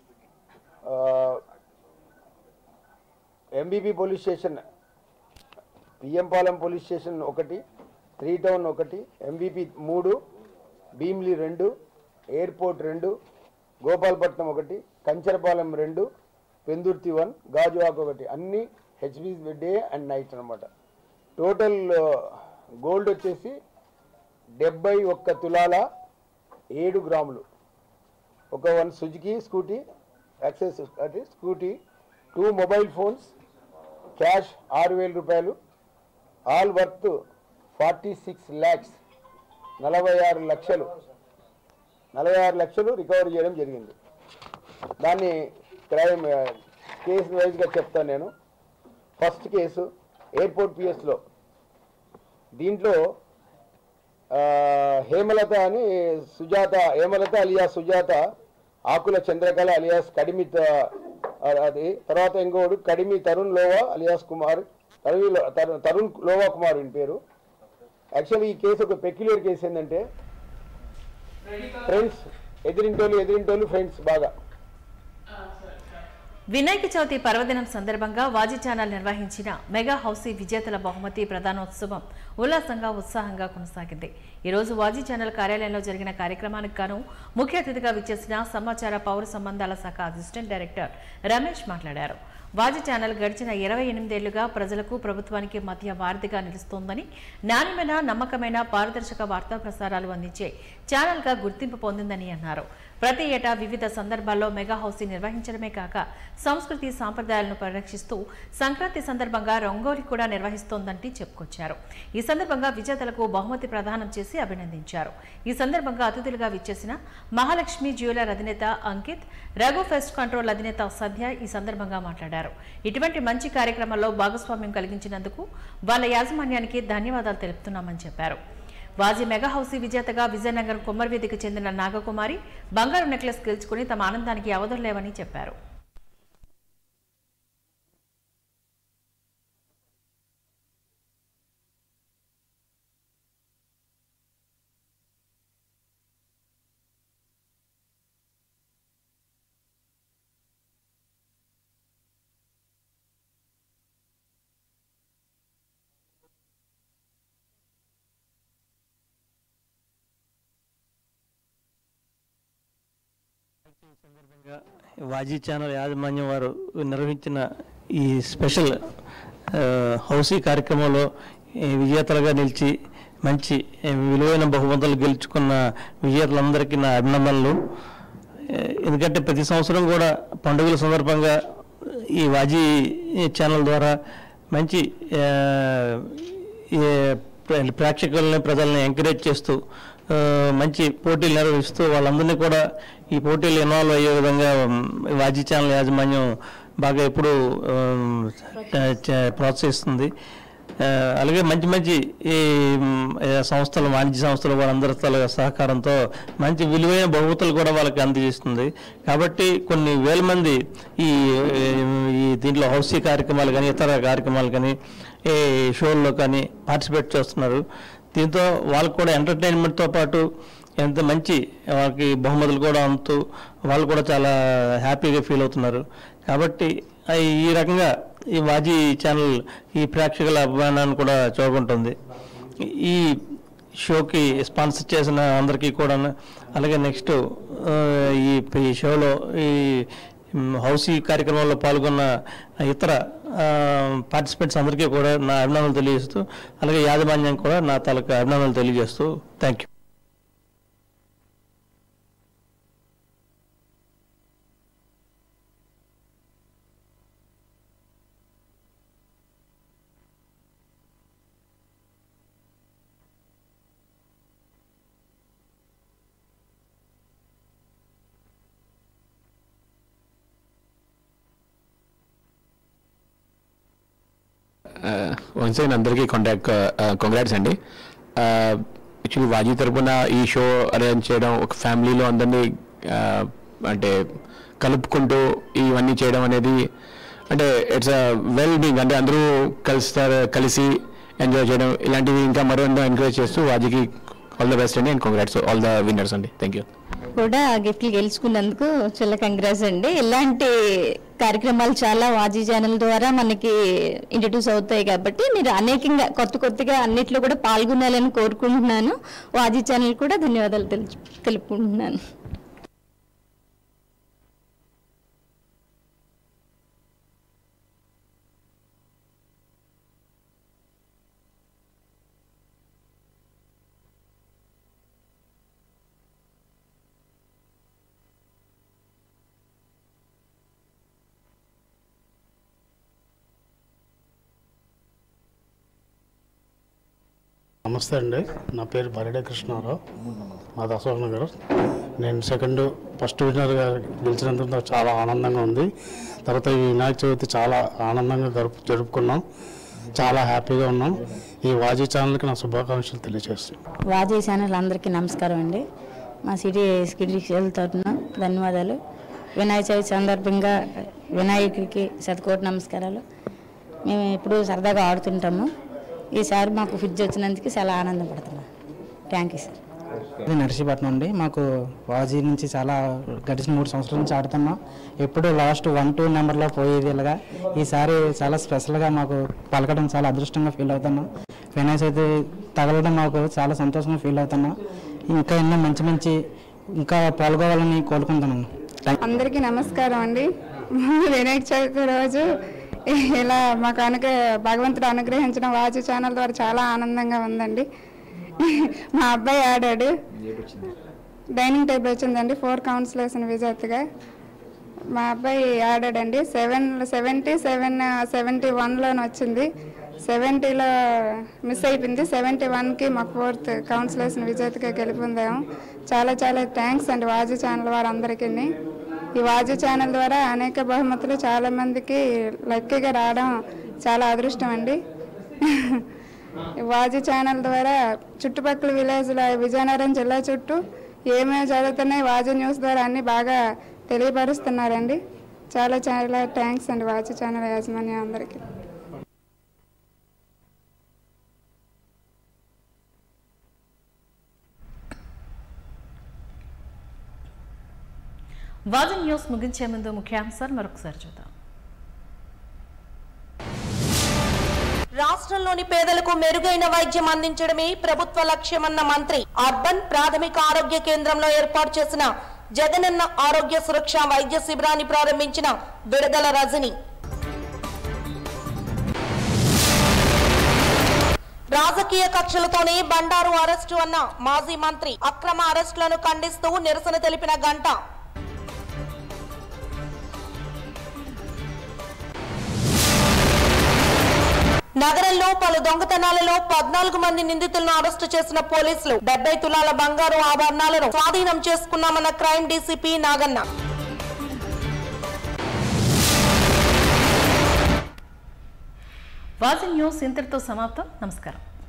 MBP police station PM Palem police station ఒకటి త్రీ టౌన్ ఒకటి ఎంబీపీ మూడు భీమిలి రెండు ఎయిర్పోర్ట్ రెండు గోపాలపట్నం ఒకటి కంచరపాలెం రెండు పెందుర్తి వన్ గాజువాక్ ఒకటి అన్ని హెచ్బి డే అండ్ నైట్ అనమాట టోటల్ గోల్డ్ వచ్చేసి డెబ్బై ఒక్క తులాల ఏడు గ్రాములు ఒక వన్ సుజుకి స్కూటీ యాక్సెస్ అంటే scooty two mobile phones cash ఆరు వేల రూపాయలు all worth forty six lakhs నలభై ఆరు లక్షలు నలభై ఆరు లక్షలు రికవరీ చేయడం జరిగింది దాన్ని క్రైమ్ కేసు వైజ్గా చెప్తాను నేను ఫస్ట్ కేసు ఎయిర్పోర్ట్ పిఎస్లో దీంట్లో ఆ, హేమలత అని సుజాత హేమలత అలియా సుజాత ఆకుల చంద్రకళ అలియాస్ కడిమి త- అది తర్వాత ఇంకోడు కడిమి తరుణ్ లోవా అలియాస్ కుమార్ తరుణ్ తరుణ్- తరుణ్ లోవా కుమార్ ఈయన పేరు యాక్చువల్లీ ఈ కేసు ఒక పెక్యులర్ కేసు ఏంటంటే ఫ్రెండ్స్ ఎదిరింటోళ్ళు ఎదిరింటోళ్ళు ఫ్రెండ్స్ బాగా వినాయక చవితి పర్వదినం సందర్భంగా వాజీ ఛానల్ నిర్వహించిన మెగా హౌసీ విజేతల బహుమతి ప్రధానోత్సవం ఉల్లాసంగా ఉత్సాహంగా కొనసాగింది ఈ రోజు వాజీ ఛానల్ కార్యాలయంలో జరిగిన కార్యక్రమానికి గాను ముఖ్య అతిథిగా విచ్చేసిన సమాచార పౌర సంబంధాల శాఖ అసిస్టెంట్ డైరెక్టర్ రమేష్ మాట్లాడారు వాజీ ఛానల్ గడిచిన ఇరవై ఎనిమిదేళ్లుగా ప్రజలకు ప్రభుత్వానికి మధ్య వారధిగా నిలుస్తోందని నాణ్యమైన నమ్మకమైన పారదర్శక వార్తా ప్రసారాలు అందించే ఛానల్గా గుర్తింపు పొందిందని అన్నారు ప్రతి ఏటా వివిధ సందర్భాల్లో మెగా హౌసీ నిర్వహించడమే కాక సంస్కృతి సాంప్రదాయాలను పరిరక్షిస్తూ సంక్రాంతి సందర్భంగా రంగోలి కూడా నిర్వహిస్తోందంటే చెప్పుకొచ్చారు ఈ సందర్భంగా విజేతలకు బహుమతి ప్రదానం చేసి అభినందించారు ఈ సందర్భంగా అతిథులుగా విచ్చేసిన మహాలక్ష్మి జ్యువెలర్ అధినేత అంకిత్ రఘు ఫెస్ట్ కంట్రోల్ అధినేత సంధ్య ఈ సందర్భంగా మాట్లాడారు ఇటువంటి మంచి కార్యక్రమాల్లో భాగస్వామ్యం కలిగించినందుకు వాళ్ళ యాజమాన్యానికి ధన్యవాదాలు తెలుపుతున్నామని చెప్పారు వాజీ మెగా హౌసీ విజేతగా విజయనగరం కుమ్మరివీధికి చెందిన నాగకుమారి బంగారు నెక్లెస్ గెలుచుకుని తమ ఆనందానికి అవధులేవని చెప్పారు వాజీ ఛానల్ యాజమాన్యం వారు నిర్వహించిన ఈ స్పెషల్ ఆ, హౌసీ కార్యక్రమంలో ఈ విజేతలుగా నిలిచి మంచి ఏ, విలువైన బహుమతులు గెలుచుకున్న విజేతలందరికీ నా అభినందనలు ఏ, ఎందుకంటే ప్రతి సంవత్సరం కూడా పండుగల సందర్భంగా ఈ వాజీ ఛానల్ ద్వారా మంచి ఆ, ఏ, ప్రే- ప్రేక్షకుల్ని ప్రజల్ని ఎంకరేజ్ చేస్తూ ఆ, మంచి పోటీలు నిర్వహిస్తూ వాళ్ళందరినీ కూడా ఈ పోటీలు ఇన్వాల్వ్ అయ్యే విధంగా ఉమ్, వాజీ ఛానల్ యాజమాన్యం బాగా ఎప్పుడు ఉమ్, చ- చ- ప్రోత్సహిస్తుంది ఆ, అలాగే మంచి మంచి ఈ ఉమ్, ఏ సంస్థలు వాణిజ్య సంస్థలు వాళ్ళందరి తల సహకారంతో మంచి విలువైన బహుమతులు కూడా వాళ్ళకి అందజేస్తుంది కాబట్టి కొన్ని వేల మంది ఈ ఈ దీంట్లో హౌసీ కార్యక్రమాలు కానీ ఇతర కార్యక్రమాలు కానీ ఈ షోల్లో కానీ పార్టిసిపేట్ చేస్తున్నారు దీంతో వాళ్ళకు కూడా ఎంటర్టైన్మెంట్తో పాటు ఎంత మంచి వాళ్ళకి బహుమతులు కూడా అందుతూ వాళ్ళు కూడా చాలా హ్యాపీగా ఫీల్ అవుతున్నారు కాబట్టి ఆ ఈ రకంగా ఈ వాజీ ఛానల్ ఈ ప్రేక్షకుల అభిమానాన్ని కూడా చూరుకుంటుంది ఈ షోకి స్పాన్సర్ చేసిన అందరికీ కూడా అలాగే నెక్స్ట్ ఈ ఈ షోలో ఈ మ్, హౌసీ కార్యక్రమంలో పాల్గొన్న ఇతర పార్టిసిపెంట్స్ అందరికీ కూడా నా అభినందనలు తెలియజేస్తూ అలాగే యాజమాన్యం కూడా నా తాలూకా అభినందనలు తెలియజేస్తూ థ్యాంక్ యూ వన్స్ అగైన్ అందరికీ కాంటాక్ట్ కంగ్రాట్స్ అండి యాక్చువల్లీ వాజీ తరపున ఈ షో అరేంజ్ చేయడం ఒక ఫ్యామిలీలో అందరినీ uh, అంటే కలుపుకుంటూ ఇవన్నీ చేయడం అనేది అంటే ఇట్స్ అ వెల్ బీయింగ్ అంటే అందరూ కలుస్తారు కలిసి ఎంజాయ్ చేయడం ఇలాంటివి ఇంకా మరో ఎంకరేజ్ చేస్తూ వాజీకి ఆల్ ద బెస్ట్ అండి and congrats all the winners అండి థ్యాంక్ యూ కూడా గిఫ్ట్లు గెలుచుకున్నందుకు చాలా కంగ్రాట్స్ అండి ఇలాంటి కార్యక్రమాలు చాలా వాజీ ఛానల్ ద్వారా మనకి ఇంట్రడ్యూస్ అవుతాయి కాబట్టి మీరు అనేకంగా కొత్త కొత్తగా అన్నిట్లో కూడా పాల్గొనాలని కోరుకుంటున్నాను వాజీ ఛానల్ కూడా ధన్యవాదాలు తెలుసు తెలుపుకుంటున్నాను నమస్తే అండి నా పేరు బరిడే కృష్ణారావు మాది అశోక్ నగర్ నేను సెకండ్ ఫస్ట్ విన్నర్గా గెలిచినందుకు నాకు చాలా ఆనందంగా ఉంది తర్వాత ఈ వినాయక చవితి చాలా ఆనందంగా గడుపు జరుపుకున్నాం చాలా హ్యాపీగా ఉన్నాం ఈ వాజీ ఛానల్కి నా శుభాకాంక్షలు తెలియజేస్తున్నాను వాజీ ఛానల్ అందరికీ నమస్కారం అండి మా సిటీ స్కిడ్రిక్స్ తరఫున ధన్యవాదాలు వినాయక చవితి సందర్భంగా వినాయకుడికి శతకోటి నమస్కారాలు మేము ఎప్పుడూ సరదాగా ఆడుతుంటాము ఈసారి మాకు ఫ్రిడ్జ్ వచ్చినందుకు చాలా ఆనందపడుతున్నాం థ్యాంక్ యూ సార్ ఇది నర్సీపట్నం అండి మాకు వాజీ నుంచి చాలా గడిచిన మూడు సంవత్సరాల నుంచి ఆడుతున్నాం ఎప్పుడు లాస్ట్ వన్ టూ నెంబర్లో పోయేది ఇలాగా ఈసారి చాలా స్పెషల్గా మాకు పలకడం చాలా అదృష్టంగా ఫీల్ అవుతున్నాం ఫైనాన్స్ అయితే తగలడం మాకు చాలా సంతోషంగా ఫీల్ అవుతున్నాం ఇంకా ఎన్నో మంచి మంచి ఇంకా పాల్గొవాలని కోరుకుంటున్నాను అందరికీ నమస్కారం అండి వినాయక చవితి రోజు ఇలా మాకు అనుగ్ర భగవంతుడు అనుగ్రహించిన వాచు ఛానల్ ద్వారా చాలా ఆనందంగా ఉందండి మా అబ్బాయి ఆడాడు డైనింగ్ టేబుల్ వచ్చిందండి ఫోర్ కౌన్సిలర్స్ విజేతగా మా అబ్బాయి ఆడాడండి సెవెన్ సెవెంటీ సెవెన్ సెవెంటీ వన్లోనే వచ్చింది సెవెంటీలో మిస్ అయిపోయింది సెవెంటీ వన్కి మాకు ఫోర్త్ కౌన్సిలర్స్ విజేతగా గెలుపొందాము చాలా చాలా థ్యాంక్స్ అండి వాజు ఛానల్ వారందరికీ ఈ వాజు ఛానల్ ద్వారా అనేక బహుమతులు చాలా మందికి లక్కీగా రావడం చాలా అదృష్టం అండి ఈ వాజు ఛానల్ ద్వారా చుట్టుపక్కల విలేజ్ల విజయనగరం జిల్లా చుట్టూ ఏమేమి జరుగుతున్నాయి వాజు న్యూస్ ద్వారా అన్ని బాగా తెలియపరుస్తున్నారండి చాలా చాలా థ్యాంక్స్ అండి వాజు ఛానల్ యాజమాన్యం అందరికీ వాజన్ న్యూస్ ముగించే ముందు ముఖ్యాంశాలు మరొకసారి చూద్దాం రాష్ట్రంలోని పేదలకు మెరుగైన వైద్యం అందించడమే ప్రభుత్వ లక్ష్యమన్న మంత్రి అర్బన్ ప్రాథమిక ఆరోగ్య కేంద్రంలో ఏర్పాటు చేసిన జగనన్న ఆరోగ్య సురక్ష వైద్య శిబిరాన్ని ప్రారంభించిన విడుదల రజని రాజకీయ కక్షలతోనే బండారు అరెస్టు అన్న మాజీ మంత్రి అక్రమ అరెస్టులను ఖండిస్తూ నిరసన తెలిపిన గంట నగరంలో పలు దొంగతనాలలో పద్నాలుగు మంది నిందితులను అరెస్టు చేసిన పోలీసులు డెబ్బై తులాల బంగారు ఆభరణాలను స్వాధీనం చేసుకున్నామన్న క్రైమ్ డీసీపీ నాగన్న వాజన్ న్యూస్ ఇంతటితో సమాప్తం నమస్కారం